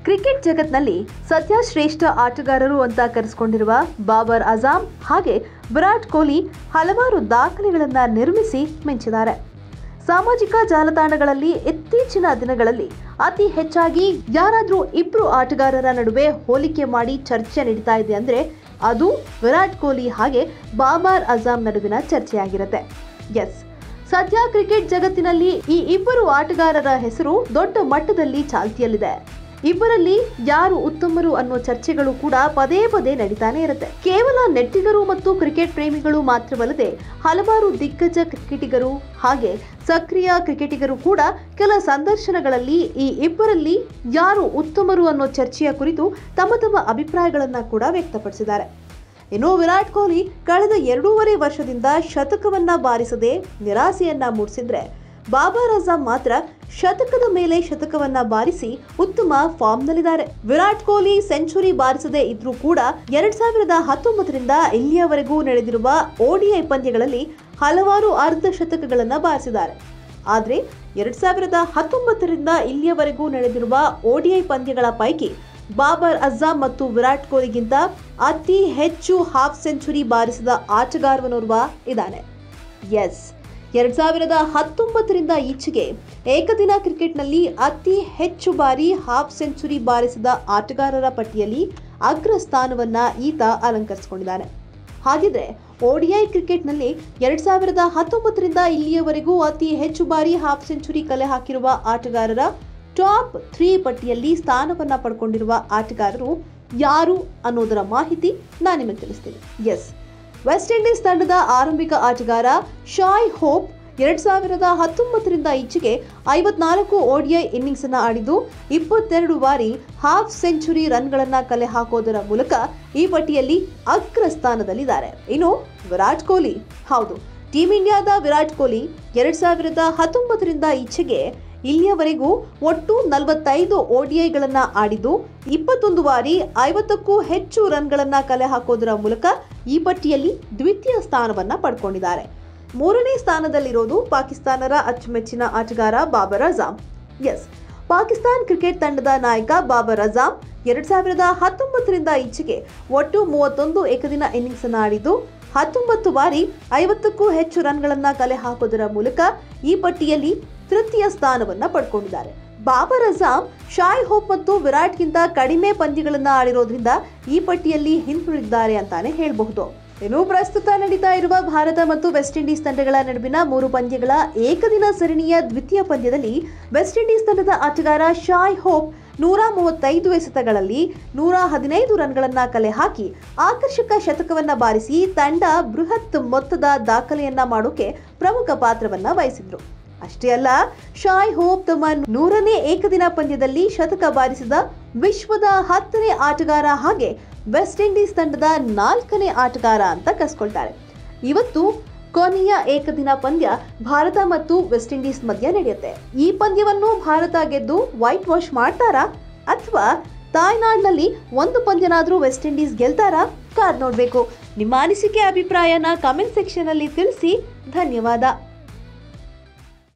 cricket ಜಗತ್ನಲ್ಲಿ ಸದ್ಯ ಶ್ರೇಷ್ಠ ಆಟಗಾರರು ಅಂತ ಕರೆಸಿಕೊಂಡಿರುವ ಬಾಬರ್ ಅಜಾಮ್ ಹಾಗೆ ವಿರಾಟ್ ಕೊಹ್ಲಿ ಹಲವಾರು ದಾಖಲೆಗಳನ್ನ ನಿರ್ಮಿಸಿ ಮಿಂಚಿದ್ದಾರೆ ಸಾಮಾಜಿಕ ಜಾಲತಾಣಗಳಲ್ಲಿ ಇತ್ತೀಚಿನ ದಿನಗಳಲ್ಲಿ ಅತಿ ಹೆಚ್ಚಾಗಿ ಯಾರಾದ್ರೂ ಇಬ್ರು ಆಟಗಾರರ ನಡುವೆ ಹೋಲಿಕೆ ಮಾಡಿ ಚರ್ಚೆ ನಡೀತಾ ಇದೆ ಅಂದ್ರೆ ಅದು ವಿರಾಟ್ ಕೊಹ್ಲಿ ಹಾಗೆ ಬಾಬರ್ ಅಜಾಮ್ ನಡುವಿನ ಚರ್ಚೆಯಾಗಿರುತ್ತೆ ಎಸ್ ಸದ್ಯ ಕ್ರಿಕೆಟ್ ಜಗತ್ತಿನಲ್ಲಿ ಈ ಇಬ್ಬರು ಆಟಗಾರರ ಹೆಸರು ದೊಡ್ಡ ಮಟ್ಟದಲ್ಲಿ ಚಾಲ್ತಿಯಲ್ಲಿದೆ ಇಬ್ಬರಲ್ಲಿ ಯಾರು ಉತ್ತಮರು ಅನ್ನೋ ಚರ್ಚೆಗಳು ಕೂಡ ಪದೇ ಪದೇ ನಡೀತಾನೆ ಇರುತ್ತೆ ಕೇವಲ ನೆಟ್ಟಿಗರು ಮತ್ತು ಕ್ರಿಕೆಟ್ ಪ್ರೇಮಿಗಳು ಮಾತ್ರವಲ್ಲದೆ ಹಲವಾರು ದಿಗ್ಗಜ ಕ್ರಿಕೆಟಿಗರು ಹಾಗೆ ಸಕ್ರಿಯ ಕ್ರಿಕೆಟಿಗರು ಕೂಡ ಕೆಲ ಸಂದರ್ಶನಗಳಲ್ಲಿ ಈ ಇಬ್ಬರಲ್ಲಿ ಯಾರು ಉತ್ತಮರು ಅನ್ನೋ ಚರ್ಚೆಯ ಕುರಿತು ತಮ್ಮ ತಮ್ಮ ಅಭಿಪ್ರಾಯಗಳನ್ನ ಕೂಡ ವ್ಯಕ್ತಪಡಿಸಿದ್ದಾರೆ ಇನ್ನು ವಿರಾಟ್ ಕೊಹ್ಲಿ ಕಳೆದ ಎರಡೂವರೆ ವರ್ಷದಿಂದ ಶತಕವನ್ನ ಬಾರಿಸದೆ ನಿರಾಸೆಯನ್ನ ಮೂಡಿಸಿದ್ರೆ ಬಾಬರ್ ಅಜಾಮ್ ಮಾತ್ರ ಶತಕದ ಮೇಲೆ ಶತಕವನ್ನ ಬಾರಿಸಿ ಉತ್ತಮ ಫಾರ್ಮ್ನಲ್ಲಿದ್ದಾರೆ ವಿರಾಟ್ ಕೊಹ್ಲಿ ಸೆಂಚುರಿ ಬಾರಿಸದೇ ಇದ್ರೂ ಕೂಡ ಎರಡ್ ಸಾವಿರದ ಹತ್ತೊಂಬತ್ತರಿಂದ ಇಲ್ಲಿಯವರೆಗೂ ನಡೆದಿರುವ ಓಡಿಐ ಪಂದ್ಯಗಳಲ್ಲಿ ಹಲವಾರು ಅರ್ಧ ಶತಕಗಳನ್ನ ಬಾರಿಸಿದ್ದಾರೆ ಆದ್ರೆ ಎರಡ್ ಸಾವಿರದ ಹತ್ತೊಂಬತ್ತರಿಂದ ಇಲ್ಲಿಯವರೆಗೂ ನಡೆದಿರುವ ಓಡಿಐ ಪಂದ್ಯಗಳ ಪೈಕಿ ಬಾಬರ್ ಅಜಾಮ್ ಮತ್ತು ವಿರಾಟ್ ಕೊಹ್ಲಿಗಿಂತ ಅತಿ ಹೆಚ್ಚು ಹಾಫ್ ಸೆಂಚುರಿ ಬಾರಿಸಿದ ಆಟಗಾರವನೋರ್ವ ಇದ್ದಾನೆ ಎಸ್ ಎರಡ್ ಸಾವಿರದ ಹತ್ತೊಂಬತ್ತರಿಂದ ಈಚೆಗೆ ಏಕದಿನ ಕ್ರಿಕೆಟ್ನಲ್ಲಿ ಅತಿ ಹೆಚ್ಚು ಬಾರಿ ಹಾಫ್ ಸೆಂಚುರಿ ಬಾರಿಸಿದ ಆಟಗಾರರ ಪಟ್ಟಿಯಲ್ಲಿ ಅಗ್ರ ಸ್ಥಾನವನ್ನ ಈತ ಅಲಂಕರಿಸಿಕೊಂಡಿದ್ದಾನೆ ಹಾಗಿದ್ರೆ ಓಡಿಐ ಕ್ರಿಕೆಟ್ನಲ್ಲಿ ಎರಡ್ ಸಾವಿರದ ಹತ್ತೊಂಬತ್ತರಿಂದ ಇಲ್ಲಿಯವರೆಗೂ ಅತಿ ಹೆಚ್ಚು ಬಾರಿ ಹಾಫ್ ಸೆಂಚುರಿ ಕಲೆ ಹಾಕಿರುವ ಆಟಗಾರರ ಟಾಪ್ ತ್ರೀ ಪಟ್ಟಿಯಲ್ಲಿ ಸ್ಥಾನವನ್ನ ಪಡ್ಕೊಂಡಿರುವ ಆಟಗಾರರು ಯಾರು ಅನ್ನೋದರ ಮಾಹಿತಿ ನಾನು ನಿಮಗೆ ತಿಳಿಸ್ತೀನಿ ಎಸ್ ವೆಸ್ಟ್ ಇಂಡೀಸ್ ತಂಡದ ಆರಂಭಿಕ ಆಟಗಾರ ಶಾಯ್ ಹೋಪ್ ಎರಡ್ ಸಾವಿರದ ಹತ್ತೊಂಬತ್ತರಿಂದ ಈಚೆಗೆ ಐವತ್ನಾಲ್ಕು ಓಡಿಐ ಇನ್ನಿಂಗ್ಸ್ ಅನ್ನ ಆಡಿದ್ದು ಇಪ್ಪತ್ತೆರಡು ಬಾರಿ ಹಾಫ್ ಸೆಂಚುರಿ ರನ್ಗಳನ್ನ ಕಲೆ ಹಾಕೋದರ ಮೂಲಕ ಈ ಪಟ್ಟಿಯಲ್ಲಿ ಅಗ್ರ ಸ್ಥಾನದಲ್ಲಿದ್ದಾರೆ ಇನ್ನು ವಿರಾಟ್ ಕೊಹ್ಲಿ ಹೌದು ಟೀಂ ಇಂಡಿಯಾದ ವಿರಾಟ್ ಕೊಹ್ಲಿ ಎರಡ್ ಸಾವಿರದ ಹತ್ತೊಂಬತ್ತರಿಂದ ಈಚೆಗೆ ಇಲ್ಲಿಯವರೆಗೂ ಒಟ್ಟು ನಲವತ್ತೈದು ಓಡಿಐಗಳನ್ನ ಆಡಿದ್ದು ಇಪ್ಪತ್ತೊಂದು ಬಾರಿ ಐವತ್ತಕ್ಕೂ ಹೆಚ್ಚು ರನ್ಗಳನ್ನ ಕಲೆ ಹಾಕೋದರ ಮೂಲಕ ಈ ಪಟ್ಟಿಯಲ್ಲಿ ದ್ವಿತೀಯ ಸ್ಥಾನವನ್ನ ಪಡ್ಕೊಂಡಿದ್ದಾರೆ ಮೂರನೇ ಸ್ಥಾನದಲ್ಲಿರೋದು ಪಾಕಿಸ್ತಾನದ ಅಚ್ಚುಮೆಚ್ಚಿನ ಆಟಗಾರ ಬಾಬರ್ ಅಜಾಮ್ ಎಸ್ ಪಾಕಿಸ್ತಾನ್ ಕ್ರಿಕೆಟ್ ತಂಡದ ನಾಯಕ ಬಾಬರ್ ಅಜಾಮ್ ಎರಡ್ ಸಾವಿರದ ಹತ್ತೊಂಬತ್ತರಿಂದ ಈಚೆಗೆ ಒಟ್ಟು ಮೂವತ್ತೊಂದು ಏಕದಿನ ಇನ್ನಿಂಗ್ಸ್ ಅನ್ನು ಆಡಿದ್ದು ಹತ್ತೊಂಬತ್ತು ಬಾರಿ ಐವತ್ತಕ್ಕೂ ಹೆಚ್ಚು ರನ್ಗಳನ್ನ ಕಲೆ ಹಾಕೋದರ ಮೂಲಕ ಈ ಪಟ್ಟಿಯಲ್ಲಿ ತೃತೀಯ ಸ್ಥಾನವನ್ನ ಪಡ್ಕೊಂಡಿದ್ದಾರೆ ಬಾಬರ್ ಅಜಾಮ್ ಶಾಯ್ ಹೋಪ್ ಮತ್ತು ವಿರಾಟ್ಗಿಂತ ಕಡಿಮೆ ಪಂದ್ಯಗಳನ್ನ ಆಡಿರೋದ್ರಿಂದ ಈ ಪಟ್ಟಿಯಲ್ಲಿ ಹಿಂದುಳಿದಿದ್ದಾರೆ ಅಂತಾನೆ ಹೇಳಬಹುದು ಇನ್ನು ಪ್ರಸ್ತುತ ನಡೀತಾ ಇರುವ ಭಾರತ ಮತ್ತು ವೆಸ್ಟ್ ಇಂಡೀಸ್ ತಂಡಗಳ ನಡುವಿನ ಮೂರು ಪಂದ್ಯಗಳ ಏಕದಿನ ಸರಣಿಯ ದ್ವಿತೀಯ ಪಂದ್ಯದಲ್ಲಿ ವೆಸ್ಟ್ ಇಂಡೀಸ್ ತಂಡದ ಆಟಗಾರ ಶಾಯ್ ಹೋಪ್ ನೂರ ಮೂವತ್ತೈದು ಎಸೆತಗಳಲ್ಲಿ ನೂರ ಹದಿನೈದು ರನ್ಗಳನ್ನ ಕಲೆ ಹಾಕಿ ಆಕರ್ಷಕ ಶತಕವನ್ನ ಬಾರಿಸಿ ತಂಡ ಬೃಹತ್ ಮೊತ್ತದ ದಾಖಲೆಯನ್ನ ಮಾಡೋಕೆ ಪ್ರಮುಖ ಪಾತ್ರವನ್ನ ವಹಿಸಿದ್ರು ಅಷ್ಟೇ ಅಲ್ಲ ಶಾಯ್ ಹೋಪ್ ತಮ್ಮ ನೂರನೇ ಏಕದಿನ ಪಂದ್ಯದಲ್ಲಿ ಶತಕ ಬಾರಿಸಿದ ವಿಶ್ವದ ಹತ್ತನೇ ಆಟಗಾರ ಹಾಗೆ ವೆಸ್ಟ್ ಇಂಡೀಸ್ ತಂಡದ ನಾಲ್ಕನೇ ಆಟಗಾರ ಅಂತ ಕಸ್ಕೊಳ್ತಾರೆ ಇವತ್ತು ಕೊನೆಯ ಏಕದಿನ ಪಂದ್ಯ ಭಾರತ ಮತ್ತು ವೆಸ್ಟ್ ಇಂಡೀಸ್ ಮಧ್ಯ ನಡೆಯುತ್ತೆ ಈ ಪಂದ್ಯವನ್ನು ಭಾರತ ಗೆದ್ದು ವೈಟ್ ವಾಶ್ ಮಾಡ್ತಾರಾ ಅಥವಾ ತಾಯ್ನಾಡಿನಲ್ಲಿ ಒಂದು ಪಂದ್ಯನಾದ್ರೂ ವೆಸ್ಟ್ ಇಂಡೀಸ್ ಗೆಲ್ತಾರಾ ಕಾದ್ ನೋಡ್ಬೇಕು ನಿಮ್ಮ ಅನಿಸಿಕೆ ಅಭಿಪ್ರಾಯನ ಕಮೆಂಟ್ ಸೆಕ್ಷನ್ ಅಲ್ಲಿ ತಿಳಿಸಿ ಧನ್ಯವಾದ